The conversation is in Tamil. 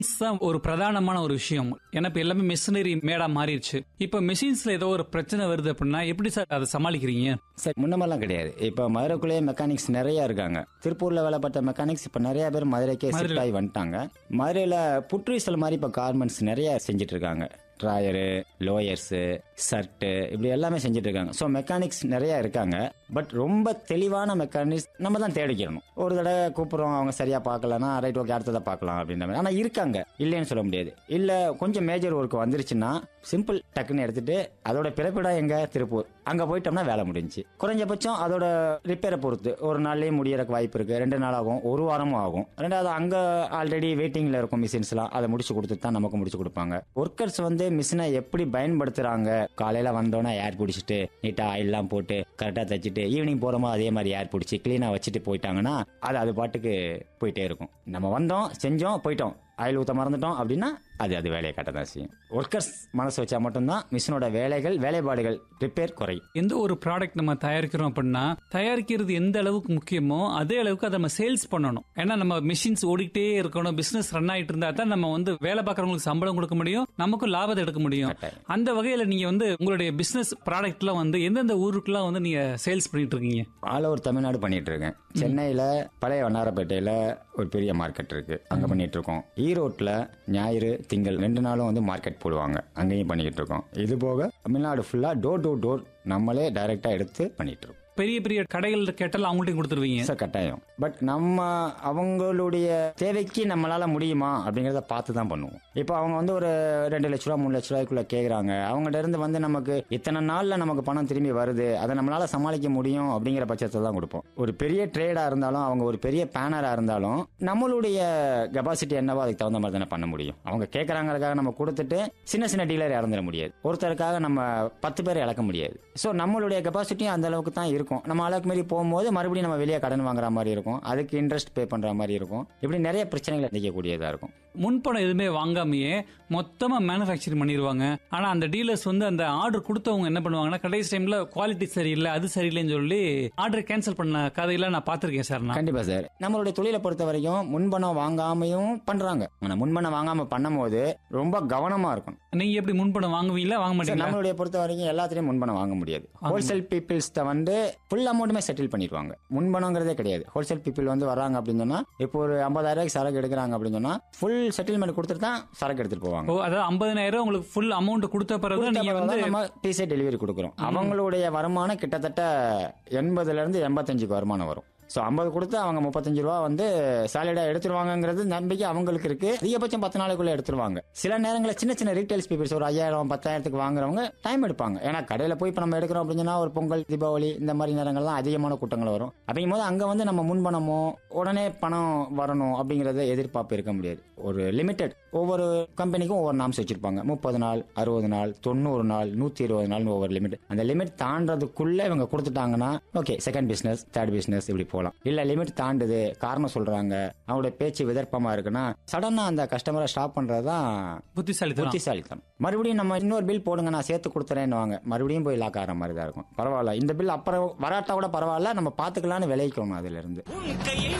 தான் ஒரு பிரதானமான ஒரு விஷயம் ஏன்னா இப்ப எல்லாமே மிஷினரி மேடா மாறிடுச்சு இப்ப மிஷின்ஸ்ல ஏதோ ஒரு பிரச்சனை வருது அப்படின்னா எப்படி சார் அதை சமாளிக்கிறீங்க சார் முன்னமெல்லாம் கிடையாது இப்போ மதுரைக்குள்ளேயே மெக்கானிக்ஸ் நிறைய இருக்காங்க திருப்பூர்ல வேலை பார்த்த மெக்கானிக்ஸ் இப்போ நிறைய பேர் மதுரைக்கே ஷிஃப்ட் ஆகி வந்துட்டாங்க மதுரையில புற்றுவிசல் மாதிரி இப்போ கார்மெண்ட்ஸ் நிறைய செஞ்சுட்டு இருக்காங்க ட்ராயரு லோயர்ஸு ஷர்ட்டு இப்படி எல்லாமே செஞ்சுட்டு இருக்காங்க ஸோ மெக்கானிக்ஸ் நிறைய இருக்காங்க பட் ரொம்ப தெளிவான மெக்கானிக்ஸ் நம்ம தான் தேடிக்கிறணும் ஒரு தடவை கூப்பிடுறோம் அவங்க சரியா பார்க்கலன்னா ரைட் ஓகே அடுத்ததை பார்க்கலாம் அப்படின்ற மாதிரி ஆனால் இருக்காங்க இல்லைன்னு சொல்ல முடியாது இல்லை கொஞ்சம் மேஜர் ஒர்க் வந்துருச்சுன்னா சிம்பிள் டக்குன்னு எடுத்துட்டு அதோட பிறப்பிடம் எங்க திருப்பூர் அங்க போயிட்டோம்னா வேலை முடிஞ்சுச்சு குறைஞ்சபட்சம் அதோட ரிப்பேரை பொறுத்து ஒரு நாள்லயே முடியறக்கு வாய்ப்பு இருக்கு ரெண்டு நாள் ஆகும் ஒரு வாரமும் ஆகும் ரெண்டாவது அங்க ஆல்ரெடி வெயிட்டிங்ல இருக்கும் மிஷின்ஸ்லாம் அதை முடிச்சு கொடுத்துட்டு தான் நமக்கு முடிச்சு கொடுப்பாங்க ஒர்க்கர்ஸ் வந்து மிஷினை எப்படி பயன்படுத்துறாங்க காலையில வந்தோன்னே ஏர் பிடிச்சிட்டு நீட்டா ஆயில்லாம் போட்டு கரெக்டா தச்சுட்டு ஈவினிங் போறோமோ அதே மாதிரி ஏர் பிடிச்சி கிளீனா வச்சுட்டு போயிட்டாங்கன்னா அது அது பாட்டுக்கு போயிட்டே இருக்கும் நம்ம வந்தோம் செஞ்சோம் போயிட்டோம் ஆயில் ஊற்ற மறந்துட்டோம் அப்படின்னா அது அது வேலையை காட்ட தான் செய்யும் ஒர்க்கர்ஸ் மனசு வச்சா மட்டும்தான் மிஷினோட வேலைகள் வேலைப்பாடுகள் ரிப்பேர் குறையும் எந்த ஒரு ப்ராடக்ட் நம்ம தயாரிக்கிறோம் அப்படின்னா தயாரிக்கிறது எந்த அளவுக்கு முக்கியமோ அதே அளவுக்கு அதை நம்ம சேல்ஸ் பண்ணணும் ஏன்னா நம்ம மிஷின்ஸ் ஓடிக்கிட்டே இருக்கணும் பிசினஸ் ரன் ஆயிட்டு இருந்தா தான் நம்ம வந்து வேலை பார்க்கறவங்களுக்கு சம்பளம் கொடுக்க முடியும் நமக்கும் லாபத்தை எடுக்க முடியும் கட்டாயம். அந்த வகையில நீங்க வந்து உங்களுடைய பிசினஸ் ப்ராடக்ட்லாம் வந்து எந்தெந்த ஊருக்குலாம் வந்து நீங்க சேல்ஸ் பண்ணிட்டு இருக்கீங்க ஆல் ஓவர் தமிழ்நாடு பண்ணிட்டு இருக்கேன் சென்னையில பழைய வண்ணாரப்பேட்டையில ஒரு பெரிய மார்க்கெட் இருக்கு அங்க பண்ணிட்டு இருக்கோம் ஈரோட்ல ஞாயிறு திங்கள் ரெண்டு நாளும் வந்து மார்க்கெட் போடுவாங்க அங்கேயும் பண்ணிக்கிட்டு இருக்கோம் இது போக தமிழ்நாடு ஃபுல்லா டோர் டு டோர் நம்மளே டைரக்டா எடுத்து பண்ணிட்டு இருக்கோம் பெரிய பெரிய கடைகள் கேட்டால் அவங்கள்ட்டையும் கொடுத்துருவீங்க சார் கட்டாயம் பட் நம்ம அவங்களுடைய தேவைக்கு நம்மளால முடியுமா அப்படிங்கறத பார்த்து தான் பண்ணுவோம் இப்போ அவங்க வந்து ஒரு ரெண்டு லட்ச ரூபா மூணு லட்ச ரூபாய்க்குள்ள கேக்குறாங்க அவங்ககிட்ட இருந்து வந்து நமக்கு இத்தனை நாள்ல நமக்கு பணம் திரும்பி வருது அதை நம்மளால சமாளிக்க முடியும் அப்படிங்கிற பட்சத்தை தான் கொடுப்போம் ஒரு பெரிய ட்ரேடா இருந்தாலும் அவங்க ஒரு பெரிய பேனரா இருந்தாலும் நம்மளுடைய கெபாசிட்டி என்னவோ அதுக்கு தகுந்த மாதிரி தானே பண்ண முடியும் அவங்க கேட்கறாங்களுக்காக நம்ம கொடுத்துட்டு சின்ன சின்ன டீலர் இறந்துட முடியாது ஒருத்தருக்காக நம்ம பத்து பேர் இழக்க முடியாது ஸோ நம்மளுடைய கெபாசிட்டியும் அந்த அளவுக்கு தான் இருக்கும் நம்ம அளவுக்கு மீறி போகும்போது மறுபடியும் நம்ம வெளியே கடன் வாங்குற மாதிரி இருக்கும் அதுக்கு இன்ட்ரெஸ்ட் பே பண்ற மாதிரி இருக்கும் இப்படி நிறைய பிரச்சனைகள் சந்திக்கக்கூடியதா இருக்கும் முன்பணம் எதுவுமே வாங்காமையே மொத்தமா மேனுஃபேக்சரிங் பண்ணிடுவாங்க ஆனா அந்த டீலர்ஸ் வந்து அந்த ஆர்டர் கொடுத்தவங்க என்ன பண்ணுவாங்கன்னா கடைசி டைம்ல குவாலிட்டி சரியில்லை அது சரியில்லைன்னு சொல்லி ஆர்டர் கேன்சல் பண்ண கதையெல்லாம் நான் பார்த்திருக்கேன் சார் நான் கண்டிப்பா சார் நம்மளுடைய தொழிலை பொறுத்த வரைக்கும் முன்பணம் வாங்காமையும் பண்றாங்க ஆனா முன்பணம் வாங்காம பண்ணும்போது ரொம்ப கவனமா இருக்கணும் நீங்க எப்படி முன்பணம் வாங்குவீங்களா வாங்க சார், மாட்டீங்களா நம்மளுடைய பொறுத்த வரைக்கும் எல்லாத்துலயும் முன்பணம் வாங்க முடியாது ஹோல்சேல் பீப்புள்ஸ் வந்து ஃபுல் அமௌண்ட்டுமே செட்டில் பண்ணிடுவாங்க முன்பணங்கிறதே கிடையாது ஹோல்சேல் பீப்புள் வந்து வராங்க அப்படின்னு சொன்னா இப்போ ஒரு ஐம்பதாயிரம் ரூபாய்க்கு சரக்கு எடுக்கிறாங்க அப்படின்னு சொன்னா ஃபுல் செட்டில்மெண்ட் கொடுத்துட்டு தான் சரக்கு எடுத்துட்டு போவாங்க ஓ அதாவது ஐம்பதாயிரம் உங்களுக்கு ஃபுல் அமௌண்ட் கொடுத்த பிறகு நீங்க வந்து நம்ம பீஸே டெலிவரி கொடுக்குறோம் அவங்களுடைய வருமானம் கிட்டத்தட்ட எண்பதுல இருந்து எண்பத்தஞ்சுக்கு வருமானம் வரும் ஸோ ஐம்பது கொடுத்து அவங்க முப்பத்தஞ்சு ரூபா வந்து சாலிடா எடுத்துருவாங்கங்கிறது நம்பிக்கை அவங்களுக்கு இருக்கு அதிகபட்சம் பத்து நாளைக்குள்ள எடுத்துருவாங்க சில நேரங்களில் சின்ன சின்ன ரீட்டைல்ஸ் பீப்பிள்ஸ் ஒரு ஐயாயிரம் பத்தாயிரத்துக்கு வாங்குறவங்க டைம் எடுப்பாங்க ஏன்னா கடையில் போய் இப்போ நம்ம எடுக்கிறோம் அப்படின்னு சொன்னா ஒரு பொங்கல் தீபாவளி இந்த மாதிரி நேரங்கள்லாம் அதிகமான கூட்டங்கள் வரும் அப்படிங்கும் போது அங்கே வந்து நம்ம முன்பணமோ உடனே பணம் வரணும் அப்படிங்கறத எதிர்பார்ப்பு இருக்க முடியாது ஒரு லிமிடெட் ஒவ்வொரு கம்பெனிக்கும் ஒவ்வொரு நாம்ஸ் வச்சிருப்பாங்க முப்பது நாள் அறுபது நாள் தொண்ணூறு நாள் நூத்தி இருபது நாள் ஒவ்வொரு லிமிட் அந்த லிமிட் தாண்டதுக்குள்ள இவங்க கொடுத்துட்டாங்கன்னா okay second business third business இப்படி போகலாம் இல்ல லிமிட் தாண்டுது காரணம் சொல்றாங்க அவங்களுடைய பேச்சு விதர்ப்பமா இருக்குன்னா சடனா அந்த கஸ்டமரை ஸ்டாப் பண்றதுதான் புத்திசாலித்தனம் புத்திசாலித்தனம் மறுபடியும் நம்ம இன்னொரு பில் போடுங்க நான் சேர்த்து கொடுத்துறேன்னு மறுபடியும் போய் லாக் ஆகிற மாதிரி தான் இருக்கும் பரவாயில்ல இந்த பில் அப்புறம் வராட்டா கூட பரவாயில்ல நம்ம பாத்துக்கலாம்னு விளைவிக்கணும் அதுல இருந்து உன் கையில்